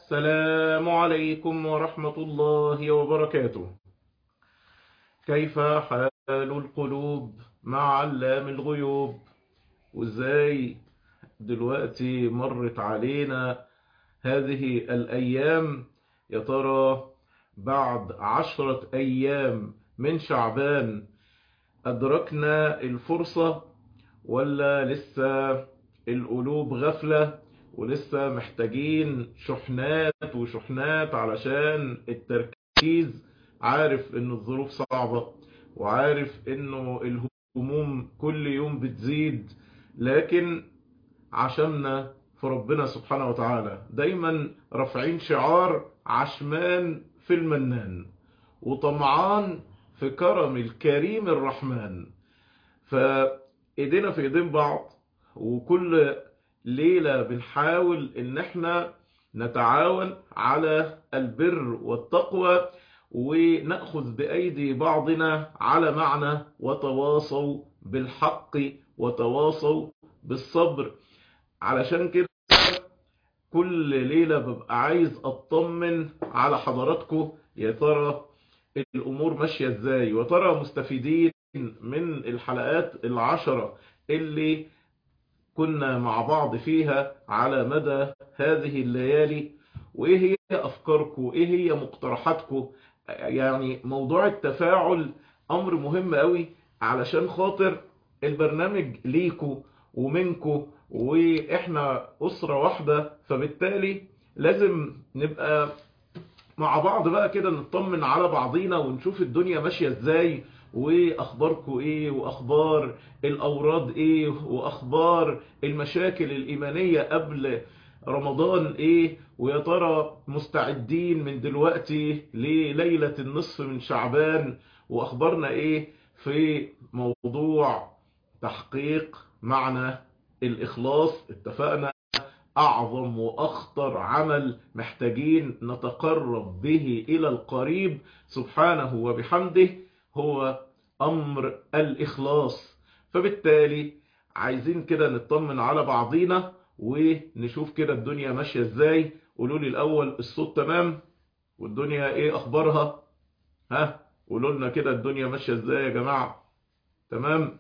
السلام عليكم ورحمة الله وبركاته كيف حال القلوب مع علام الغيوب وازاي دلوقتي مرت علينا هذه الأيام يا ترى بعد عشرة أيام من شعبان أدركنا الفرصة ولا لسه القلوب غفلة ولسه محتاجين شحنات وشحنات علشان التركيز عارف ان الظروف صعبة وعارف انه الهموم كل يوم بتزيد لكن عشمنا في ربنا سبحانه وتعالى دايما رافعين شعار عشمان في المنان وطمعان في كرم الكريم الرحمن فايدينا في ايدين بعض وكل ليلة بنحاول ان احنا نتعاون على البر والتقوى ونأخذ بأيدي بعضنا على معنى وتواصوا بالحق وتواصوا بالصبر علشان كده كل ليلة ببقى عايز اطمن على حضراتكم يا ترى الامور ماشية ازاي وترى مستفيدين من الحلقات العشرة اللي كنا مع بعض فيها على مدى هذه الليالي وايه هي افكاركم وايه هي مقترحاتكم يعني موضوع التفاعل امر مهم قوي علشان خاطر البرنامج ليكو ومنكو واحنا اسرة واحدة فبالتالي لازم نبقى مع بعض بقى كده نطمن على بعضينا ونشوف الدنيا ماشية ازاي واخباركم ايه واخبار الاوراد ايه واخبار المشاكل الايمانية قبل رمضان ايه ويا ترى مستعدين من دلوقتي لليلة النصف من شعبان واخبارنا ايه في موضوع تحقيق معنى الاخلاص اتفقنا اعظم واخطر عمل محتاجين نتقرب به الى القريب سبحانه وبحمده هو امر الاخلاص فبالتالي عايزين كده نطمن على بعضينا ونشوف كده الدنيا ماشية ازاي قولوا لي الاول الصوت تمام والدنيا ايه اخبارها ها قولوا لنا كده الدنيا ماشية ازاي يا جماعة تمام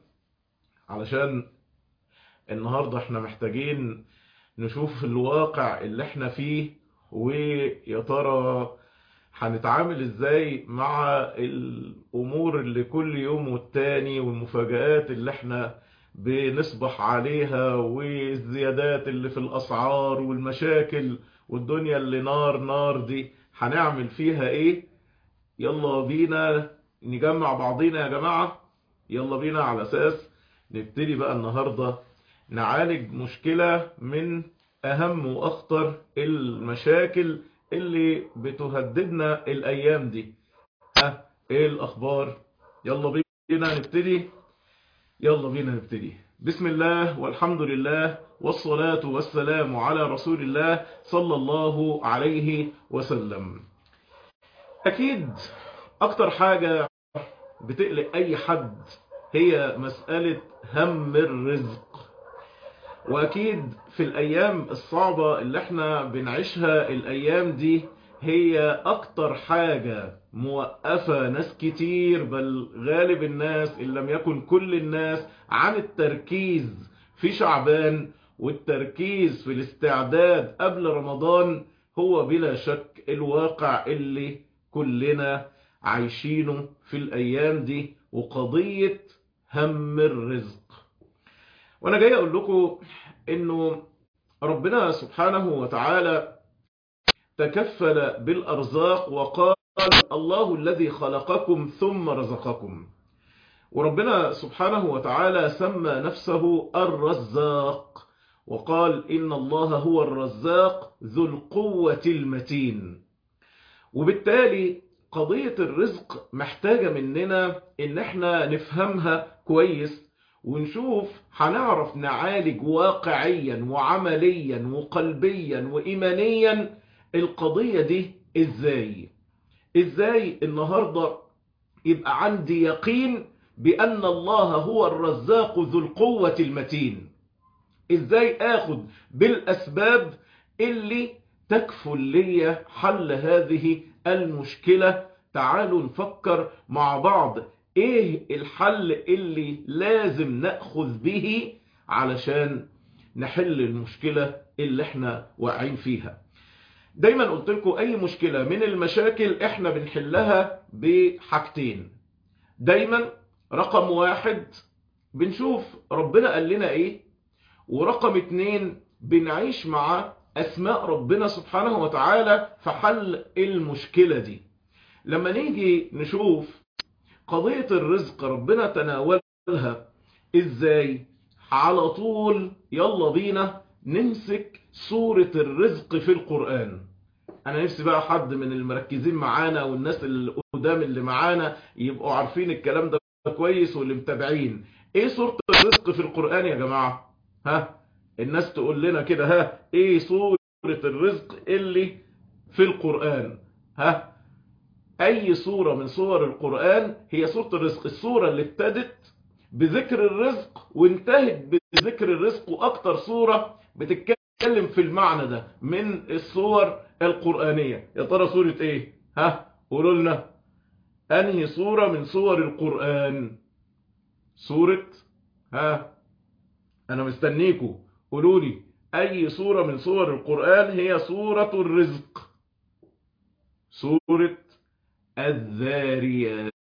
علشان النهاردة احنا محتاجين نشوف الواقع اللي احنا فيه ويا ترى هنتعامل ازاي مع الامور اللي كل يوم والتاني والمفاجآت اللي احنا بنصبح عليها والزيادات اللي في الاسعار والمشاكل والدنيا اللي نار نار دي هنعمل فيها ايه يلا بينا نجمع بعضينا يا جماعة يلا بينا على اساس نبتدي بقى النهاردة نعالج مشكلة من اهم واخطر المشاكل اللي بتهددنا الايام دي ها ايه الاخبار يلا بينا نبتدي يلا بينا نبتدي بسم الله والحمد لله والصلاة والسلام على رسول الله صلى الله عليه وسلم اكيد اكتر حاجة بتقلق اي حد هي مسألة هم الرزق واكيد في الايام الصعبة اللي احنا بنعيشها الايام دي هي اكتر حاجة موقفة ناس كتير بل غالب الناس ان لم يكن كل الناس عن التركيز في شعبان والتركيز في الاستعداد قبل رمضان هو بلا شك الواقع اللي كلنا عايشينه في الايام دي وقضية هم الرزق وانا جاي اقول لكم انه ربنا سبحانه وتعالى تكفل بالارزاق وقال الله الذي خلقكم ثم رزقكم وربنا سبحانه وتعالى سمى نفسه الرزاق وقال إن الله هو الرزاق ذو القوة المتين وبالتالي قضية الرزق محتاجة مننا ان احنا نفهمها كويس ونشوف هنعرف نعالج واقعيا وعمليا وقلبيا وإيمانيا القضية دي ازاي ازاي النهاردة يبقى عندي يقين بأن الله هو الرزاق ذو القوة المتين ازاي اخد بالاسباب اللي تكفل لي حل هذه المشكلة تعالوا نفكر مع بعض ايه الحل اللي لازم نأخذ به علشان نحل المشكلة اللي احنا واقعين فيها دايما قلت لكم اي مشكلة من المشاكل احنا بنحلها بحاجتين دايما رقم واحد بنشوف ربنا قال لنا ايه ورقم اتنين بنعيش مع اسماء ربنا سبحانه وتعالى في حل المشكلة دي لما نيجي نشوف قضية الرزق ربنا تناولها ازاي على طول يلا بينا نمسك سورة الرزق في القرآن انا نفسي بقى حد من المركزين معانا والناس القدام اللي معانا يبقوا عارفين الكلام ده كويس واللي متابعين ايه سورة الرزق في القرآن يا جماعة ها الناس تقول لنا كده ها ايه سورة الرزق اللي في القرآن ها اي سورة من سور القرآن هي سورة الرزق السورة اللي ابتدت بذكر الرزق وانتهت بذكر الرزق واكتر سورة بتتكلم في المعنى ده من السور القرآنية يا ترى سورة ايه ها قولوا لنا انهي سورة من سور القرآن سورة ها انا مستنيكوا قولوا لي اي سورة من سور القرآن هي سورة الرزق سورة الذاريات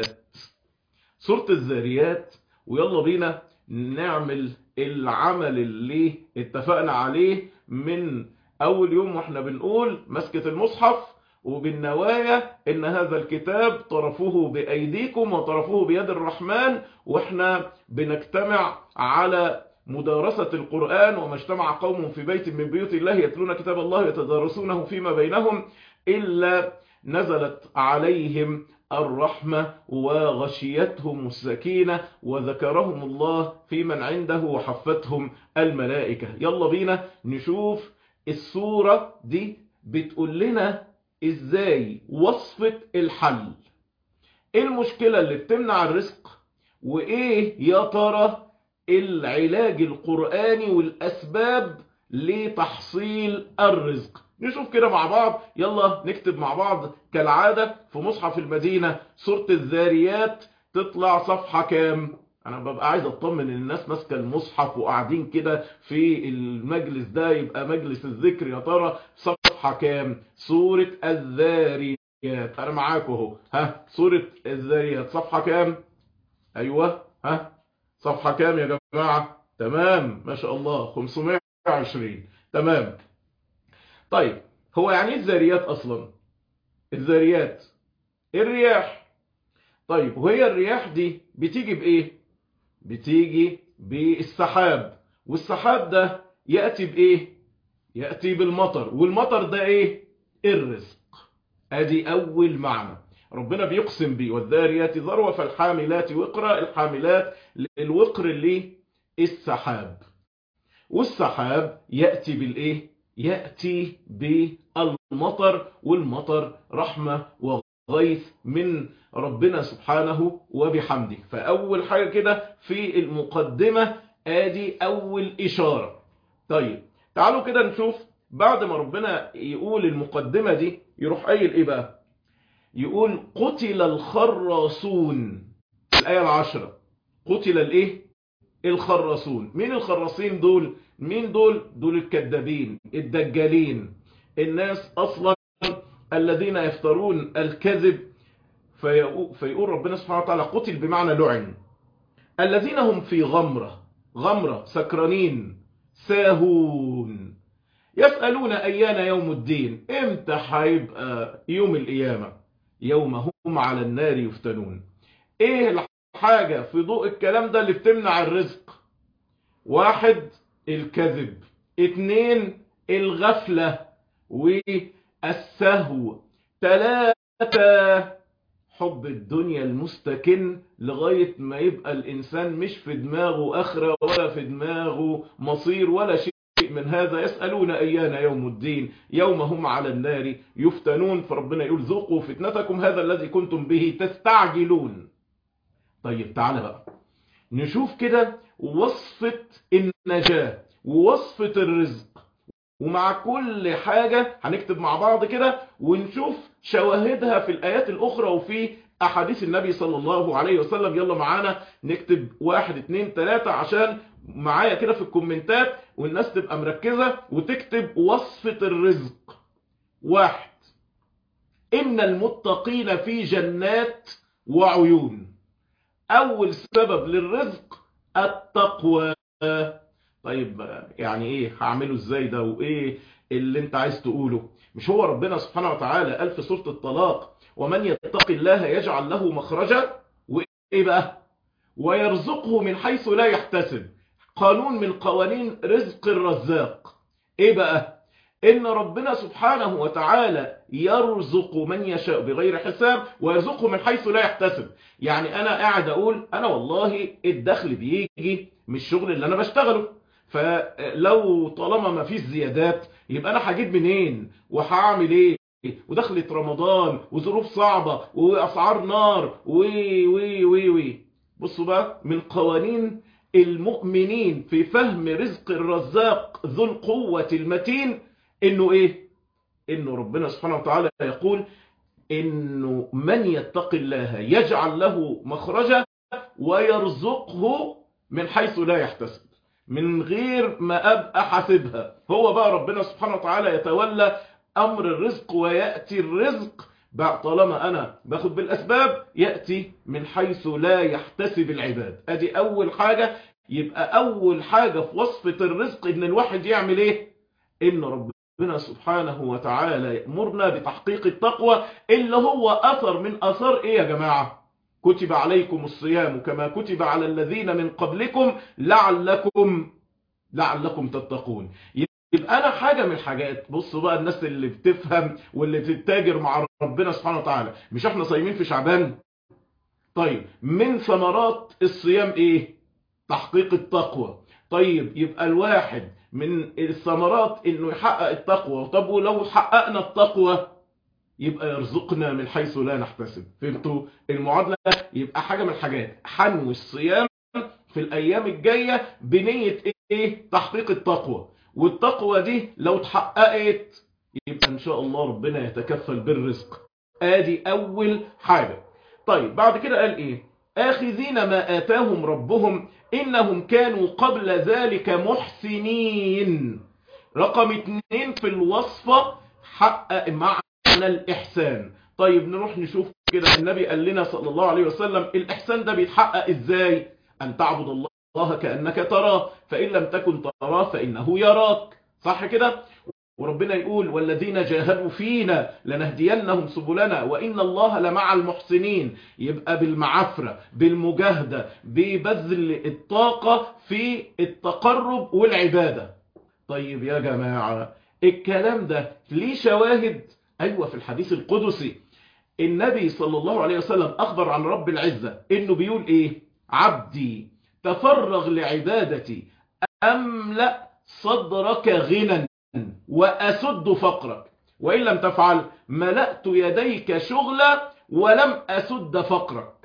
سورة الذاريات ويلا بينا نعمل العمل اللي اتفقنا عليه من اول يوم واحنا بنقول مسكة المصحف وبالنوايا ان هذا الكتاب طرفه بايديكم وطرفه بيد الرحمن واحنا بنجتمع على مدارسة القرآن وما اجتمع قوم في بيت من بيوت الله يتلون كتاب الله يتدارسونه فيما بينهم إلا نزلت عليهم الرحمة وغشيتهم السكينة وذكرهم الله في من عنده وحفتهم الملائكة يلا بينا نشوف السورة دي بتقول لنا ازاي وصفة الحل ايه المشكلة اللي بتمنع الرزق وايه يا ترى العلاج القرآني والاسباب لتحصيل الرزق نشوف كده مع بعض يلا نكتب مع بعض كالعادة في مصحف المدينة سورة الذاريات تطلع صفحة كام انا ببقى عايز اطمن ان الناس ماسكه المصحف وقاعدين كده في المجلس ده يبقى مجلس الذكر يا ترى صفحه كام سوره الذاريات انا معاكم اهو ها سوره الذاريات صفحه كام ايوه ها صفحه كام يا جماعه تمام ما شاء الله 520 تمام طيب هو يعني ايه الذاريات اصلا الذاريات الرياح طيب وهي الرياح دي بتيجي بايه بتيجي بالسحاب والسحاب ده يأتي بإيه يأتي بالمطر والمطر ده إيه الرزق ادي أول معنى ربنا بيقسم بيه والذاريات ذروة فالحاملات وقرا الحاملات الوقر اللي السحاب والسحاب يأتي بالإيه يأتي بالمطر والمطر رحمة وغيث من ربنا سبحانه وبحمده فأول حاجة كده في المقدمة ادي أول إشارة طيب تعالوا كده نشوف بعد ما ربنا يقول المقدمة دي يروح قايل إيه بقى يقول قتل الخراصون الآية العشرة قتل الإيه الخراصون مين الخراصين دول مين دول دول الكذابين الدجالين الناس أصلا الذين يفترون الكذب فيقول ربنا سبحانه وتعالى قتل بمعنى لعن الذين هم في غمرة غمرة سكرانين ساهون يسألون أيان يوم الدين امتى هيبقى يوم القيامة يوم هم على النار يفتنون ايه الحاجة في ضوء الكلام ده اللي بتمنع الرزق واحد الكذب اتنين الغفلة والسهو تلاتة حب الدنيا المستكن لغاية ما يبقى الإنسان مش في دماغه أخرى ولا في دماغه مصير ولا شيء من هذا يسألون أيان يوم الدين يوم هم على النار يفتنون فربنا يقول ذوقوا فتنتكم هذا الذي كنتم به تستعجلون طيب تعالى بقى نشوف كده وصفة النجاة ووصفة الرزق ومع كل حاجة هنكتب مع بعض كده ونشوف شواهدها في الآيات الأخرى وفي أحاديث النبي صلى الله عليه وسلم يلا معانا نكتب واحد اتنين تلاتة عشان معايا كده في الكومنتات والناس تبقى مركزة وتكتب وصفة الرزق واحد إن المتقين في جنات وعيون أول سبب للرزق التقوى طيب يعني إيه هعمله إزاي ده وإيه اللي أنت عايز تقوله مش هو ربنا سبحانه وتعالى قال في سورة الطلاق ومن يتق الله يجعل له مخرجا وإيه بقى ويرزقه من حيث لا يحتسب قانون من قوانين رزق الرزاق إيه بقى إن ربنا سبحانه وتعالى يرزق من يشاء بغير حساب ويرزقه من حيث لا يحتسب يعني أنا قاعد أقول أنا والله الدخل بيجي من الشغل اللي أنا بشتغله فلو طالما ما فيش زيادات يبقى أنا هجيب منين وهعمل إيه ودخلت رمضان وظروف صعبة وأسعار نار وي وي وي وي بصوا بقى من قوانين المؤمنين في فهم رزق الرزاق ذو القوة المتين انه ايه انه ربنا سبحانه وتعالى يقول انه من يتق الله يجعل له مخرجا ويرزقه من حيث لا يحتسب من غير ما ابقى حاسبها هو بقى ربنا سبحانه وتعالى يتولى امر الرزق وياتي الرزق طالما انا باخد بالاسباب ياتي من حيث لا يحتسب العباد ادي اول حاجه يبقى اول حاجه في وصفه الرزق ان الواحد يعمل ايه ان ربنا سبحانه وتعالى يأمرنا بتحقيق التقوى اللي هو أثر من أثر إيه يا جماعة كتب عليكم الصيام كما كتب على الذين من قبلكم لعلكم لعلكم تتقون يبقى أنا حاجة من الحاجات بصوا بقى الناس اللي بتفهم واللي بتتاجر مع ربنا سبحانه وتعالى مش احنا صايمين في شعبان طيب من ثمرات الصيام ايه تحقيق التقوى طيب يبقى الواحد من الثمرات انه يحقق التقوى طب ولو حققنا التقوى يبقى يرزقنا من حيث لا نحتسب فهمتوا المعادلة يبقى حاجة من الحاجات حنو الصيام في الايام الجاية بنية ايه تحقيق التقوى والتقوى دي لو اتحققت يبقى ان شاء الله ربنا يتكفل بالرزق ادي اول حاجة طيب بعد كده قال ايه آخذين ما آتاهم ربهم إنهم كانوا قبل ذلك محسنين رقم اتنين في الوصفة حقق معنى الإحسان طيب نروح نشوف كده النبي قال لنا صلى الله عليه وسلم الإحسان ده بيتحقق إزاي أن تعبد الله كأنك تراه فإن لم تكن تراه فإنه يراك صح كده وربنا يقول والذين جاهدوا فينا لنهدينهم سبلنا وإن الله لمع المحسنين يبقى بالمعافرة بالمجاهدة ببذل الطاقة في التقرب والعبادة طيب يا جماعة الكلام ده ليه شواهد أيوة في الحديث القدسي النبي صلى الله عليه وسلم أخبر عن رب العزة إنه بيقول إيه عبدي تفرغ لعبادتي أملأ صدرك غنى وأسد فقرك وإن لم تفعل ملأت يديك شغلا ولم أسد فقرك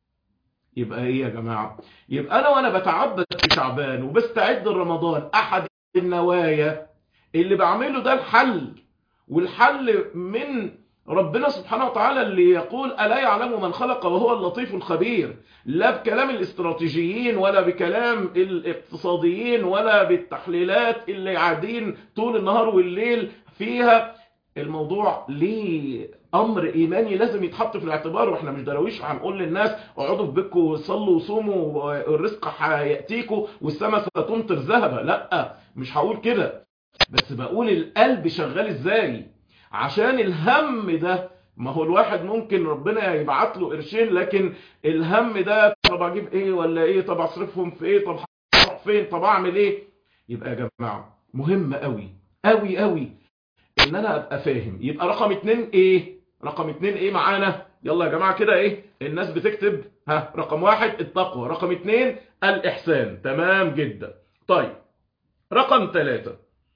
يبقى ايه يا جماعة يبقى أنا وأنا بتعبد في شعبان وبستعد لرمضان أحد النوايا اللي بعمله ده الحل والحل من ربنا سبحانه وتعالى اللي يقول ألا يعلم من خلق وهو اللطيف الخبير لا بكلام الاستراتيجيين ولا بكلام الاقتصاديين ولا بالتحليلات اللي قاعدين طول النهار والليل فيها الموضوع ليه امر ايماني لازم يتحط في الاعتبار واحنا مش درويش هنقول للناس اقعدوا في بيتكم وصلوا وصوموا والرزق هياتيكم والسماء ستمطر ذهبا لا مش هقول كده بس بقول القلب شغال ازاي عشان الهم ده ما هو الواحد ممكن ربنا يبعت له قرشين لكن الهم ده طب اجيب ايه ولا ايه طب اصرفهم في ايه طب هروح فين طب اعمل ايه يبقى يا جماعه مهم قوي قوي قوي ان انا ابقى فاهم يبقى رقم اتنين ايه رقم اتنين ايه معانا يلا يا جماعه كده ايه الناس بتكتب ها رقم واحد التقوى رقم اتنين الاحسان تمام جدا طيب رقم ثلاثة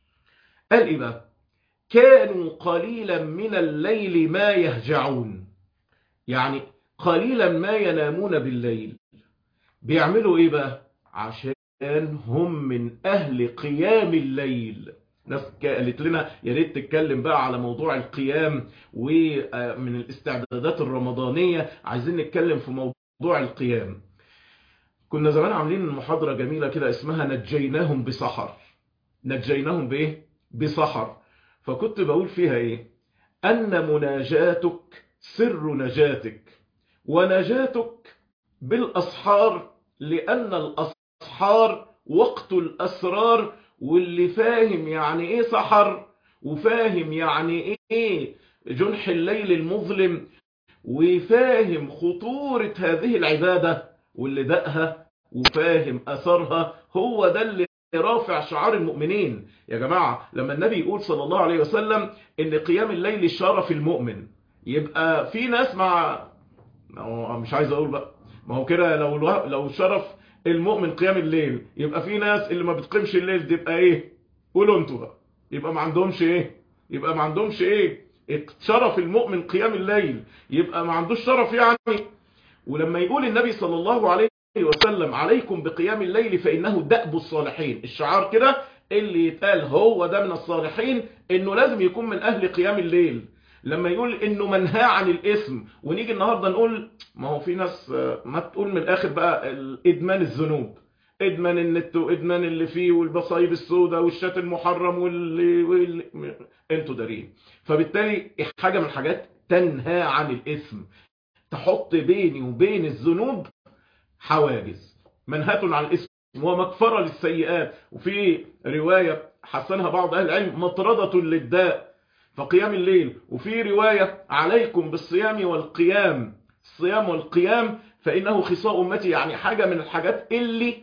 قال ايه بقى كانوا قليلا من الليل ما يهجعون يعني قليلا ما ينامون بالليل بيعملوا ايه بقى عشان هم من اهل قيام الليل ناس قالت لنا يا ريت تتكلم بقى على موضوع القيام ومن الاستعدادات الرمضانية عايزين نتكلم في موضوع القيام كنا زمان عاملين محاضرة جميلة كده اسمها نجيناهم بسحر نجيناهم بايه بسحر فكنت بقول فيها ايه ان مناجاتك سر نجاتك ونجاتك بالاسحار لان الاسحار وقت الاسرار واللي فاهم يعني ايه سحر وفاهم يعني ايه جنح الليل المظلم وفاهم خطورة هذه العبادة واللي دقها وفاهم أثرها هو ده اللي رافع شعار المؤمنين يا جماعة لما النبي يقول صلى الله عليه وسلم ان قيام الليل شرف المؤمن يبقى في ناس مع مش عايز اقول بقى ما هو كده لو لو شرف المؤمن قيام الليل يبقى في ناس اللي ما بتقيمش الليل تبقى ايه قولوا انتوا بقى يبقى ما عندهمش ايه يبقى ما عندهمش ايه شرف المؤمن قيام الليل يبقى ما عندوش شرف يعني ولما يقول النبي صلى الله عليه وسلم عليكم بقيام الليل فإنه دأب الصالحين الشعار كده اللي يتقال هو ده من الصالحين انه لازم يكون من اهل قيام الليل لما يقول انه منهى عن الاسم ونيجي النهاردة نقول ما هو في ناس ما تقول من الاخر بقى ادمان الذنوب ادمان النت وادمان اللي فيه والبصايب السوداء والشات المحرم واللي, واللي انتوا دارين فبالتالي حاجة من الحاجات تنهى عن الاسم تحط بيني وبين الذنوب حواجز منهاة عن الاسم ومكفرة للسيئات وفي رواية حسنها بعض أهل العلم مطردة للداء فقيام الليل وفي رواية عليكم بالصيام والقيام الصيام والقيام فإنه خصاء أمتي يعني حاجة من الحاجات اللي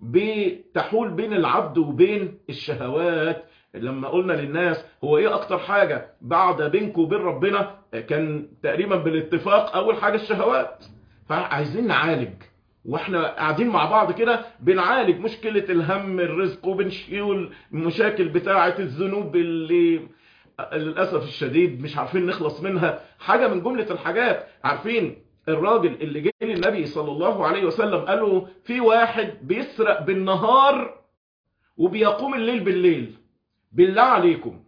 بتحول بين العبد وبين الشهوات لما قلنا للناس هو ايه اكتر حاجة بعد بينكم وبين ربنا كان تقريبا بالاتفاق اول حاجة الشهوات فعايزين نعالج واحنا قاعدين مع بعض كده بنعالج مشكلة الهم الرزق وبنشيل المشاكل بتاعة الذنوب اللي للأسف الشديد مش عارفين نخلص منها حاجة من جملة الحاجات عارفين الراجل اللي جه للنبي صلى الله عليه وسلم قالوا في واحد بيسرق بالنهار وبيقوم الليل بالليل بالله عليكم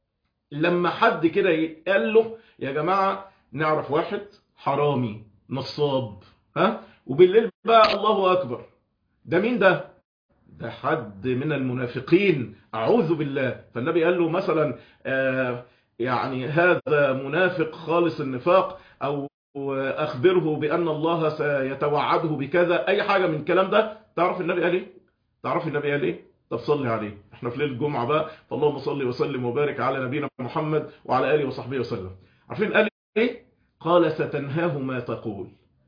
لما حد كده قال له يا جماعة نعرف واحد حرامي نصاب ها وبالليل بقى الله أكبر ده مين ده ده حد من المنافقين أعوذ بالله فالنبي قال له مثلا آه يعني هذا منافق خالص النفاق أو أخبره بأن الله سيتوعده بكذا أي حاجة من الكلام ده تعرف النبي قال إيه تعرف النبي قال إيه طب صلي عليه احنا في ليله الجمعه بقى فاللهم صل وسلم وبارك على نبينا محمد وعلى اله وصحبه وسلم عارفين قال ايه قال ستنهاه ما تقول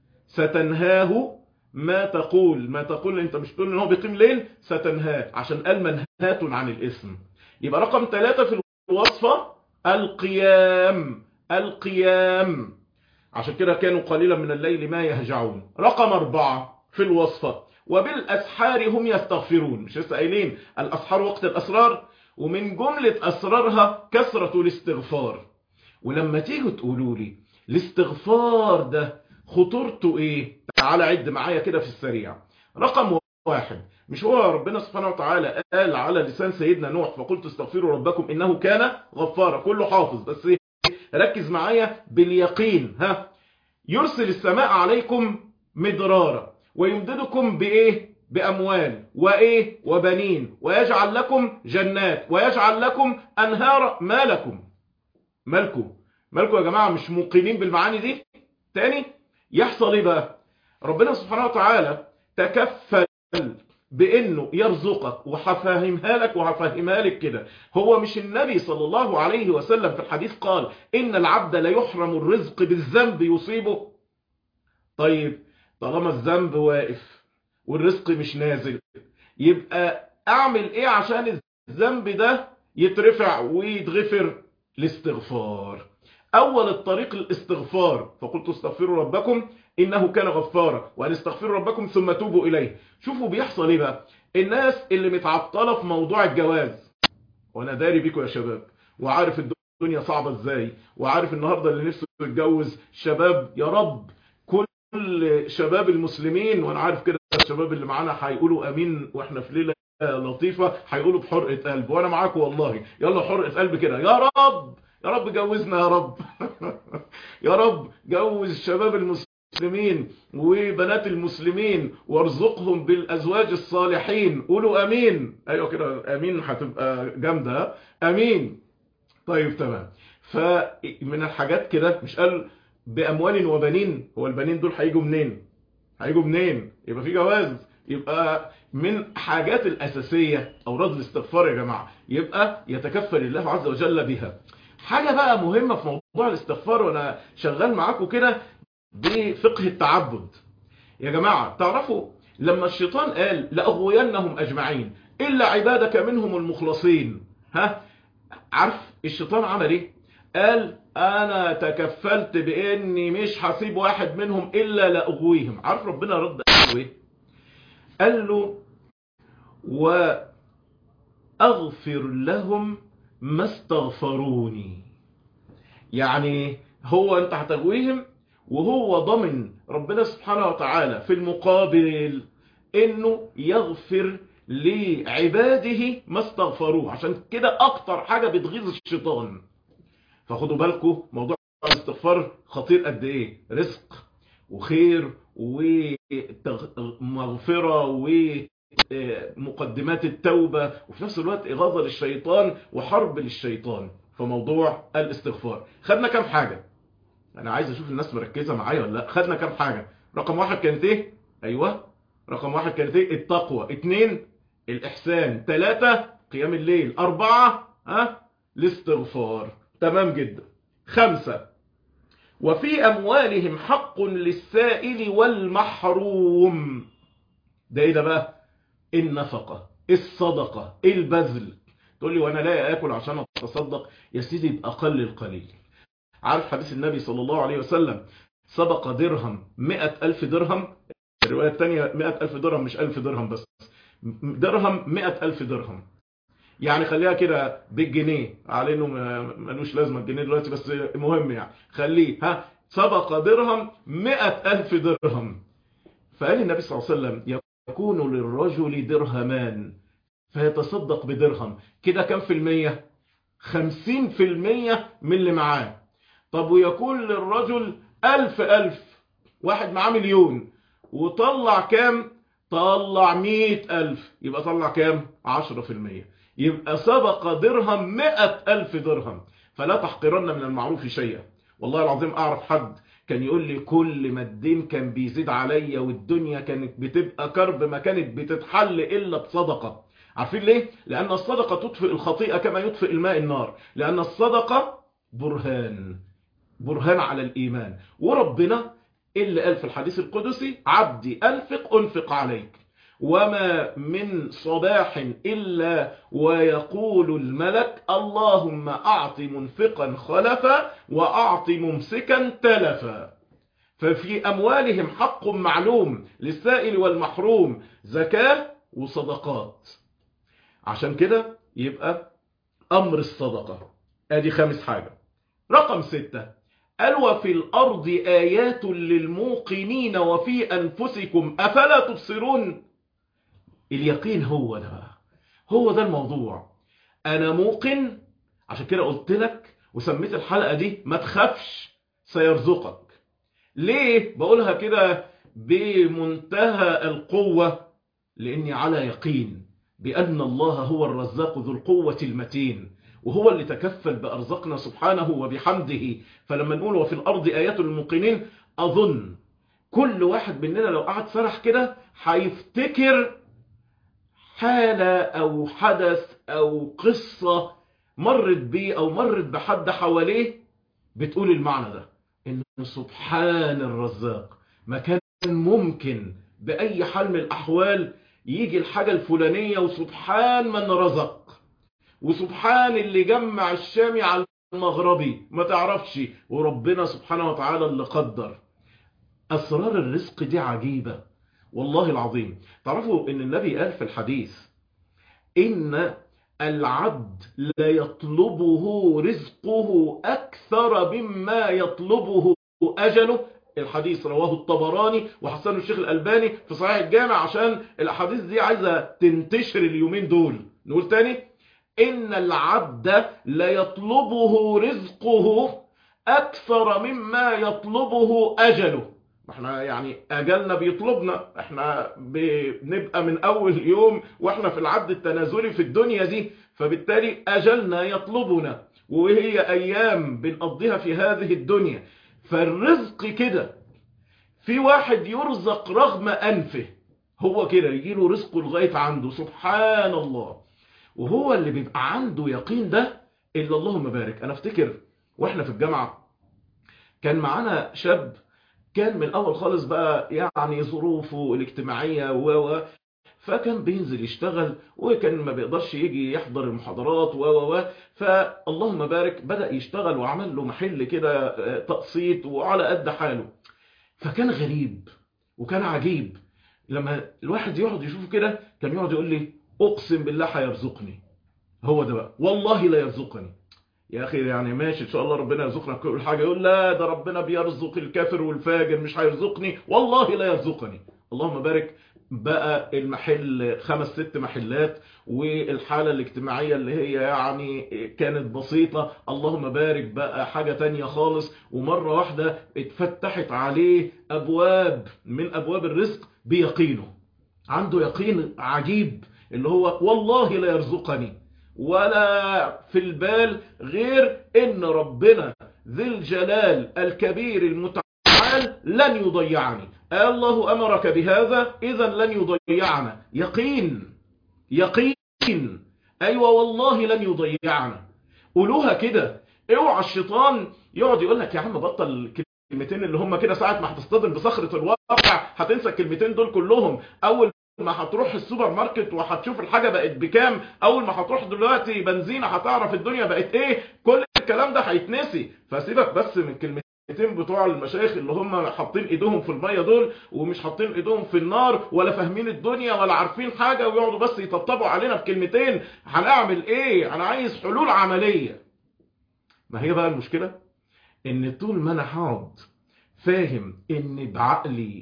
ستنهاه ما تقول ما تقول انت مش تقول ان هو بيقيم ليل ستنهاه عشان قال منهات عن الاسم يبقى رقم ثلاثة في الوصفة القيام القيام عشان كده كانوا قليلا من الليل ما يهجعون رقم أربعة في الوصفة وبالأسحار هم يستغفرون مش لسه قايلين الأسحار وقت الأسرار ومن جملة أسرارها كثرة الاستغفار ولما تيجوا تقولوا لي الاستغفار ده خطورته ايه تعالى عد معايا كده في السريع رقم واحد مش هو ربنا سبحانه وتعالى قال على لسان سيدنا نوح فقلت استغفروا ربكم انه كان غفارا كله حافظ بس ايه ركز معايا باليقين ها يرسل السماء عليكم مدرارا ويمددكم بايه باموال وايه وبنين ويجعل لكم جنات ويجعل لكم انهار ما لكم مالكم مالكم يا جماعه مش موقنين بالمعاني دي تاني يحصل ايه بقى ربنا سبحانه وتعالى تكفل بانه يرزقك وهفهمها لك وهفهمها لك كده هو مش النبي صلى الله عليه وسلم في الحديث قال ان العبد لا يحرم الرزق بالذنب يصيبه طيب طالما الذنب واقف والرزق مش نازل يبقى اعمل ايه عشان الذنب ده يترفع ويتغفر الاستغفار اول الطريق الاستغفار فقلت استغفروا ربكم انه كان غفارا وان استغفروا ربكم ثم توبوا اليه شوفوا بيحصل ايه بقى الناس اللي متعطله في موضوع الجواز وانا داري بيكم يا شباب وعارف الدنيا صعبه ازاي وعارف النهارده اللي نفسه يتجوز شباب يا رب كل شباب المسلمين وانا عارف كده الشباب اللي معانا هيقولوا امين واحنا في ليله لطيفة هيقولوا بحرقة قلب وانا معاكم والله يلا حرقة قلب كده يا رب يا رب جوزنا يا رب يا رب جوز شباب المسلمين وبنات المسلمين وارزقهم بالازواج الصالحين قولوا امين ايوه كده امين هتبقى جامده امين طيب تمام فمن الحاجات كده مش قال باموال وبنين هو البنين دول هيجوا منين هيجوا منين يبقى في جواز يبقى من حاجات الاساسيه اوراد الاستغفار يا جماعه يبقى يتكفل الله عز وجل بها حاجه بقى مهمه في موضوع الاستغفار وانا شغال معاكم كده بفقه التعبد يا جماعه تعرفوا لما الشيطان قال لاغوينهم اجمعين الا عبادك منهم المخلصين ها عارف الشيطان عمل ايه قال انا تكفلت باني مش هسيب واحد منهم الا لاغويهم عارف ربنا رد قال له ايه قال له واغفر لهم ما استغفروني يعني هو انت هتغويهم وهو ضمن ربنا سبحانه وتعالى في المقابل انه يغفر لعباده ما استغفروه عشان كده اكتر حاجة بتغيظ الشيطان فخدوا بالكم موضوع الاستغفار خطير قد ايه رزق وخير ومغفرة ومقدمات التوبة وفي نفس الوقت إغاظة للشيطان وحرب للشيطان فموضوع الاستغفار خدنا كام حاجة انا عايز اشوف الناس مركزة معايا ولا لا خدنا كام حاجة رقم واحد كانت ايه ايوه رقم واحد كانت ايه التقوى اتنين الاحسان تلاتة قيام الليل اربعة ها الاستغفار تمام جدا خمسة وفي اموالهم حق للسائل والمحروم ده ايه ده بقى النفقة الصدقة البذل تقول لي وانا لا اكل عشان اتصدق يا سيدي باقل القليل عارف حديث النبي صلى الله عليه وسلم سبق درهم مئة ألف درهم الرواية الثانية مئة ألف درهم مش ألف درهم بس درهم مئة ألف درهم يعني خليها كده بالجنيه على انه ملوش لازمة الجنيه دلوقتي بس مهم يعني خليه ها سبق درهم مئة ألف درهم فقال النبي صلى الله عليه وسلم يكون للرجل درهمان فيتصدق بدرهم كده كم في المية خمسين في المية من اللي معاه طب ويكون للرجل ألف ألف واحد معاه مليون وطلع كام طلع مئة ألف يبقى طلع كام عشرة في المية يبقى سبق درهم مئة ألف درهم فلا تحقرن من المعروف شيئا والله العظيم أعرف حد كان يقول لي كل ما الدين كان بيزيد عليا والدنيا كانت بتبقى كرب ما كانت بتتحل إلا بصدقة عارفين ليه؟ لأن الصدقة تطفئ الخطيئة كما يطفئ الماء النار لأن الصدقة برهان برهان على الإيمان وربنا اللي قال في الحديث القدسي عبدي أنفق أنفق عليك وما من صباح إلا ويقول الملك اللهم أعط منفقا خلفا وأعط ممسكا تلفا ففي أموالهم حق معلوم للسائل والمحروم زكاة وصدقات عشان كده يبقى أمر الصدقة ادي خامس حاجة رقم ستة قال وفي الأرض آيات للموقنين وفي أنفسكم أفلا تبصرون اليقين هو ده بقى هو ده الموضوع أنا موقن عشان كده قلت لك وسميت الحلقة دي ما تخافش سيرزقك ليه بقولها كده بمنتهى القوة لأني على يقين بأن الله هو الرزاق ذو القوة المتين وهو اللي تكفل بأرزقنا سبحانه وبحمده فلما نقول وفي الأرض آيات للموقنين أظن كل واحد مننا لو قعد سرح كده هيفتكر حالة أو حدث أو قصة مرت بيه أو مرت بحد حواليه بتقول المعنى ده إن سبحان الرزاق ما كان ممكن بأي حال من الأحوال يجي الحاجة الفلانية وسبحان من رزق وسبحان اللي جمع الشامي على المغربي ما تعرفش وربنا سبحانه وتعالى اللي قدر أسرار الرزق دي عجيبة والله العظيم تعرفوا ان النبي قال في الحديث ان العبد لا يطلبه رزقه أكثر مما يطلبه أجله الحديث رواه الطبراني وحسنه الشيخ الألباني في صحيح الجامع عشان الأحاديث دي عايزة تنتشر اليومين دول نقول تاني إن العبد ليطلبه رزقه أكثر مما يطلبه أجله احنا يعني أجلنا بيطلبنا احنا بنبقى من أول يوم واحنا في العد التنازلي في الدنيا دي فبالتالي أجلنا يطلبنا وهي أيام بنقضيها في هذه الدنيا فالرزق كده في واحد يرزق رغم أنفه هو كده يجيله رزقه لغاية عنده سبحان الله وهو اللي بيبقى عنده يقين ده إلا اللهم بارك أنا افتكر وإحنا في الجامعة كان معانا شاب كان من الأول خالص بقى يعني ظروفه الاجتماعية و فكان بينزل يشتغل وكان ما بيقدرش يجي يحضر المحاضرات و و فاللهم بارك بدأ يشتغل وعمل له محل كده تقسيط وعلى قد حاله فكان غريب وكان عجيب لما الواحد يقعد يشوفه كده كان يقعد يقول لي اقسم بالله هيرزقني هو ده بقى والله لا يرزقني يا اخي يعني ماشي ان شاء الله ربنا يرزقنا كل حاجه يقول لا ده ربنا بيرزق الكافر والفاجر مش هيرزقني والله لا يرزقني اللهم بارك بقى المحل خمس ست محلات والحالة الاجتماعية اللي هي يعني كانت بسيطة اللهم بارك بقى حاجة تانية خالص ومرة واحدة اتفتحت عليه أبواب من أبواب الرزق بيقينه عنده يقين عجيب اللي هو والله لا يرزقني ولا في البال غير ان ربنا ذي الجلال الكبير المتعال لن يضيعني الله أمرك بهذا إذا لن يضيعنا يقين يقين أيوة والله لن يضيعنا قولوها كده اوعى الشيطان يقعد يقول لك يا عم بطل الكلمتين اللي هم كده ساعة ما هتصطدم بصخرة الواقع هتنسى الكلمتين دول كلهم أول ما هتروح السوبر ماركت وهتشوف الحاجة بقت بكام أول ما هتروح دلوقتي بنزينة هتعرف الدنيا بقت إيه كل الكلام ده هيتنسي فسيبك بس من كلمتين الكلمتين بتوع المشايخ اللي هم حاطين ايدهم في الميه دول ومش حاطين ايدهم في النار ولا فاهمين الدنيا ولا عارفين حاجه ويقعدوا بس يطبطبوا علينا بكلمتين هنعمل ايه انا عايز حلول عمليه ما هي بقى المشكله ان طول ما انا هقعد فاهم ان بعقلي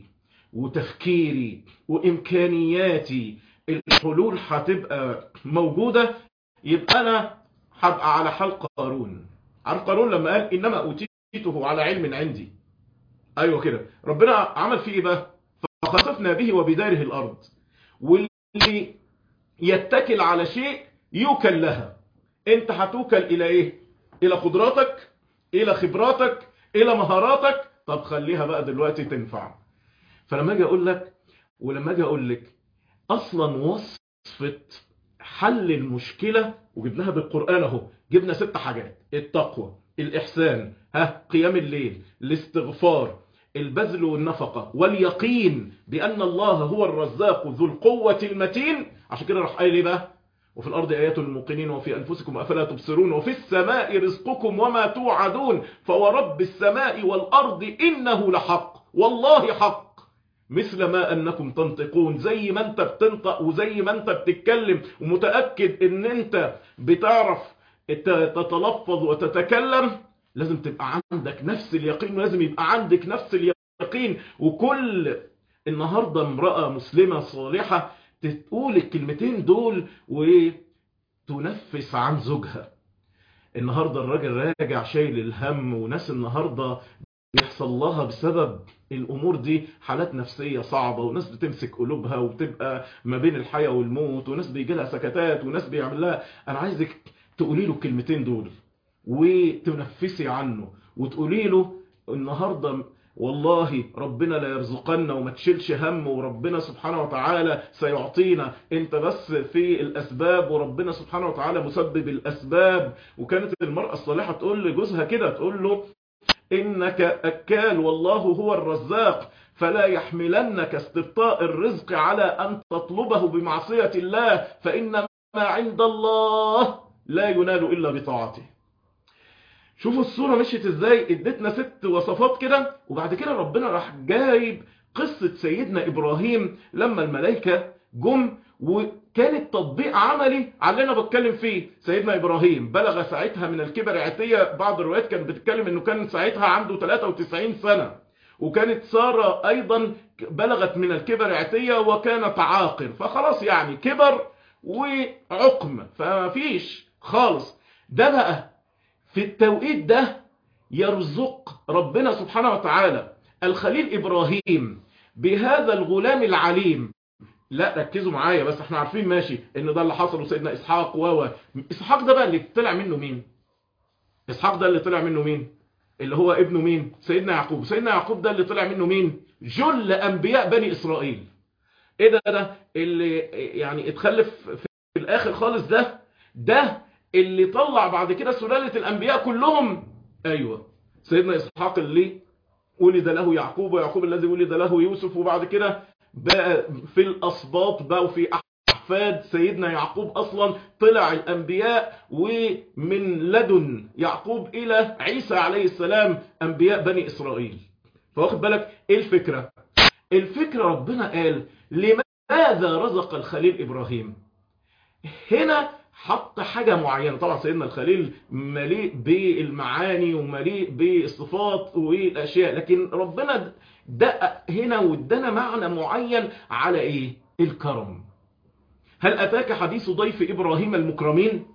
وتفكيري وامكانياتي الحلول هتبقى موجوده يبقى انا هبقى على حال قارون عارف قارون لما قال انما اوتيت أوتيته على علم عندي أيوة كده ربنا عمل فيه إيه بقى فخسفنا به وبداره الأرض واللي يتكل على شيء يوكل لها انت هتوكل إلى إيه إلى قدراتك إلى خبراتك إلى مهاراتك طب خليها بقى دلوقتي تنفع فلما أجي أقول لك ولما أجي أقول لك أصلا وصفة حل المشكلة وجبناها بالقرآن أهو جبنا ست حاجات التقوى الإحسان ها قيام الليل الاستغفار البذل والنفقة واليقين بأن الله هو الرزاق ذو القوة المتين عشان كده راح قايل ايه بقى وفي الأرض آيات الموقنين وفي أنفسكم أفلا تبصرون وفي السماء رزقكم وما توعدون فورب السماء والأرض إنه لحق والله حق مثل ما أنكم تنطقون زي ما أنت بتنطق وزي ما أنت بتتكلم ومتأكد أن أنت بتعرف تتلفظ وتتكلم لازم تبقى عندك نفس اليقين ولازم يبقى عندك نفس اليقين وكل النهاردة امرأة مسلمة صالحة تقول الكلمتين دول وتنفس عن زوجها النهاردة الراجل راجع شايل الهم وناس النهاردة بيحصل لها بسبب الامور دي حالات نفسيه صعبه وناس بتمسك قلوبها وبتبقى ما بين الحياه والموت وناس بيجي لها سكتات وناس بيعمل لها انا عايزك تقولي له الكلمتين دول وتنفسي عنه وتقولي له النهارده والله ربنا لا يرزقنا وما تشيلش هم وربنا سبحانه وتعالى سيعطينا انت بس في الاسباب وربنا سبحانه وتعالى مسبب الاسباب وكانت المرأة الصالحة تقول لجوزها كده تقول له إنك أكال والله هو الرزاق فلا يحملنك استبطاء الرزق على أن تطلبه بمعصية الله فإن ما عند الله لا ينال إلا بطاعته شوفوا الصورة مشيت ازاي ادتنا ست وصفات كده وبعد كده ربنا راح جايب قصة سيدنا إبراهيم لما الملائكة جم وكانت تطبيق عملي على اللي انا بتكلم فيه سيدنا ابراهيم بلغ ساعتها من الكبر عتية بعض الروايات كانت بتتكلم انه كان ساعتها عنده 93 سنة وكانت سارة أيضا بلغت من الكبر عتية وكانت عاقر فخلاص يعني كبر وعقم فمفيش خالص ده بقى في التوقيت ده يرزق ربنا سبحانه وتعالى الخليل إبراهيم بهذا الغلام العليم لا ركزوا معايا بس احنا عارفين ماشي ان ده اللي حصل وسيدنا اسحاق و اسحاق ده بقى اللي طلع منه مين اسحاق ده اللي طلع منه مين اللي هو ابنه مين سيدنا يعقوب سيدنا يعقوب ده اللي طلع منه مين جل انبياء بني اسرائيل ايه ده ده اللي يعني اتخلف في الاخر خالص ده ده اللي طلع بعد كده سلالة الانبياء كلهم ايوه سيدنا اسحاق اللي ولد له يعقوب ويعقوب الذي ولد له يوسف وبعد كده بقى في الاسباط بقى وفي احفاد سيدنا يعقوب اصلا طلع الانبياء ومن لدن يعقوب الى عيسى عليه السلام انبياء بني اسرائيل فواخد بالك ايه الفكرة الفكرة ربنا قال لماذا رزق الخليل ابراهيم هنا حط حاجة معينة طبعا سيدنا الخليل مليء بالمعاني ومليء بالصفات والاشياء لكن ربنا دقق هنا وادانا معنى معين على ايه الكرم هل اتاك حديث ضيف ابراهيم المكرمين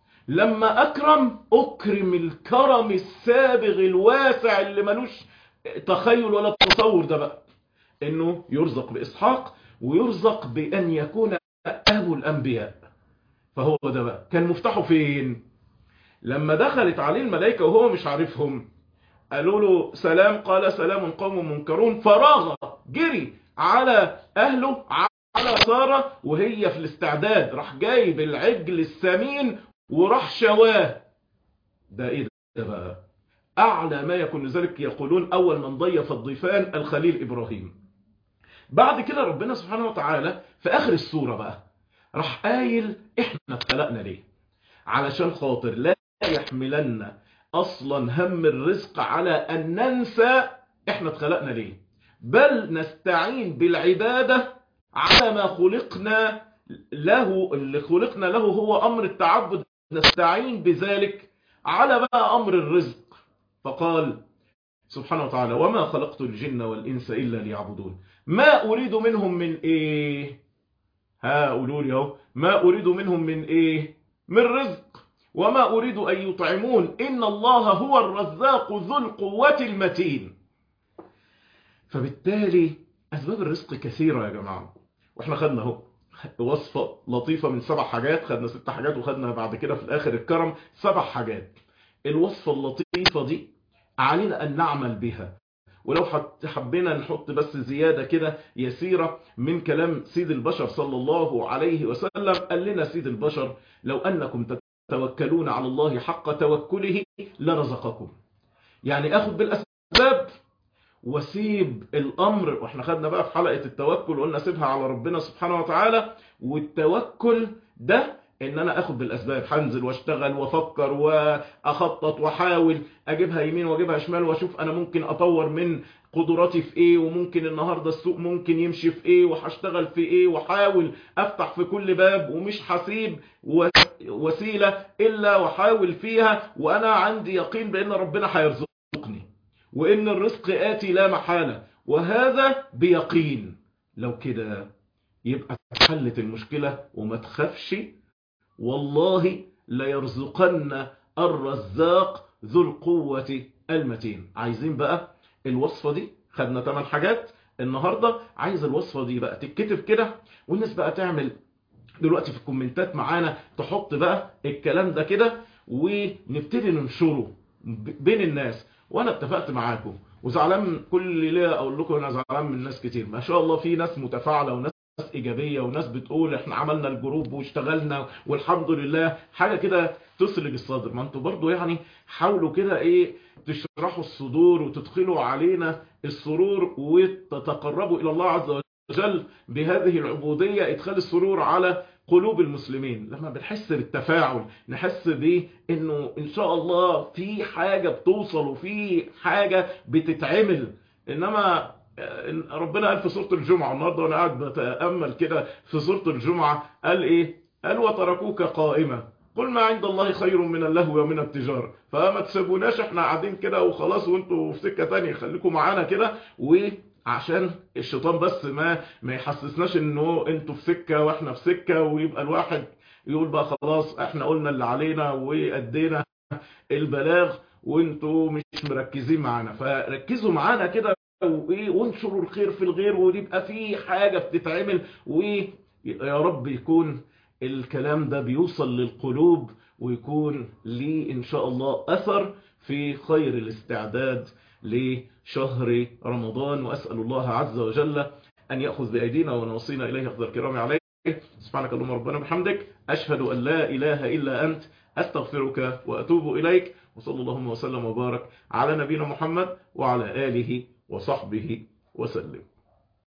لما اكرم اكرم الكرم السابغ الواسع اللي ملوش تخيل ولا تصور ده بقى انه يرزق باسحاق ويرزق بان يكون ابو الانبياء فهو ده بقى كان مفتاحه فين لما دخلت عليه الملائكه وهو مش عارفهم قالوا له سلام قال سلام قوم منكرون فراغ جري على اهله على ساره وهي في الاستعداد راح جايب العجل السمين وراح شواه ده ايه ده بقى اعلى ما يكون لذلك يقولون اول من ضيف الضيفان الخليل ابراهيم بعد كده ربنا سبحانه وتعالى في اخر السوره بقى راح قايل احنا اتخلقنا ليه علشان خاطر لا يحملن اصلا هم الرزق على ان ننسى احنا اتخلقنا ليه بل نستعين بالعبادة على ما خلقنا له اللي خلقنا له هو امر التعبد نستعين بذلك على بقى امر الرزق فقال سبحانه وتعالى وما خلقت الجن والانس الا ليعبدون ما اريد منهم من ايه ها قولوا لي اهو ما اريد منهم من ايه من رزق وما اريد ان يطعمون ان الله هو الرزاق ذو القوه المتين فبالتالي اسباب الرزق كثيره يا جماعه واحنا خدنا اهو وصفه لطيفه من سبع حاجات خدنا ست حاجات وخدنا بعد كده في الاخر الكرم سبع حاجات الوصفه اللطيفه دي علينا ان نعمل بها ولو حبينا نحط بس زيادة كده يسيرة من كلام سيد البشر صلى الله عليه وسلم قال لنا سيد البشر لو أنكم تتوكلون على الله حق توكله لرزقكم يعني أخذ بالأسباب وسيب الأمر وإحنا خدنا بقى في حلقة التوكل وقلنا سيبها على ربنا سبحانه وتعالى والتوكل ده ان انا اخد بالاسباب هنزل واشتغل وافكر واخطط واحاول اجيبها يمين واجيبها شمال واشوف انا ممكن اطور من قدراتي في ايه وممكن النهارده السوق ممكن يمشي في ايه وهشتغل في ايه واحاول افتح في كل باب ومش هسيب وسيله الا واحاول فيها وانا عندي يقين بان ربنا هيرزقني وان الرزق اتي لا محاله وهذا بيقين لو كده يبقى حلت المشكله وما تخافش والله ليرزقن الرزاق ذو القوة المتين عايزين بقى الوصفة دي خدنا 8 حاجات النهاردة عايز الوصفة دي بقى تتكتب كده والناس بقى تعمل دلوقتي في الكومنتات معانا تحط بقى الكلام ده كده ونبتدي ننشره بين الناس وانا اتفقت معاكم وزعلان كل ليه اقول لكم انا زعلان من ناس كتير ما شاء الله في ناس متفاعله وناس ناس ايجابيه وناس بتقول احنا عملنا الجروب واشتغلنا والحمد لله حاجه كده تسلج الصدر ما انتوا برضو يعني حاولوا كده ايه تشرحوا الصدور وتدخلوا علينا السرور وتتقربوا الى الله عز وجل بهذه العبوديه ادخال السرور على قلوب المسلمين لما بنحس بالتفاعل نحس بانه ان شاء الله في حاجه بتوصل وفي حاجه بتتعمل انما ربنا قال في سورة الجمعة النهاردة وانا قاعد بتأمل كده في سورة الجمعة قال ايه قال وتركوك قائمة قل ما عند الله خير من اللهو ومن التجارة فما تسيبوناش احنا قاعدين كده وخلاص وانتوا في سكة تانية خليكم معانا كده وعشان الشيطان بس ما ما يحسسناش انه انتوا في سكة واحنا في سكة ويبقى الواحد يقول بقى خلاص احنا قلنا اللي علينا وادينا البلاغ وانتوا مش مركزين معانا فركزوا معانا كده وايه وانشروا الخير في الغير ويبقى في حاجة بتتعمل ويا رب يكون الكلام ده بيوصل للقلوب ويكون ليه إن شاء الله أثر في خير الاستعداد لشهر رمضان وأسأل الله عز وجل أن يأخذ بأيدينا ونوصينا إليه أخذ الكرام عليه سبحانك اللهم ربنا بحمدك أشهد أن لا إله إلا أنت أستغفرك وأتوب إليك وصلى اللهم وسلم وبارك على نبينا محمد وعلى آله وصحبه وسلم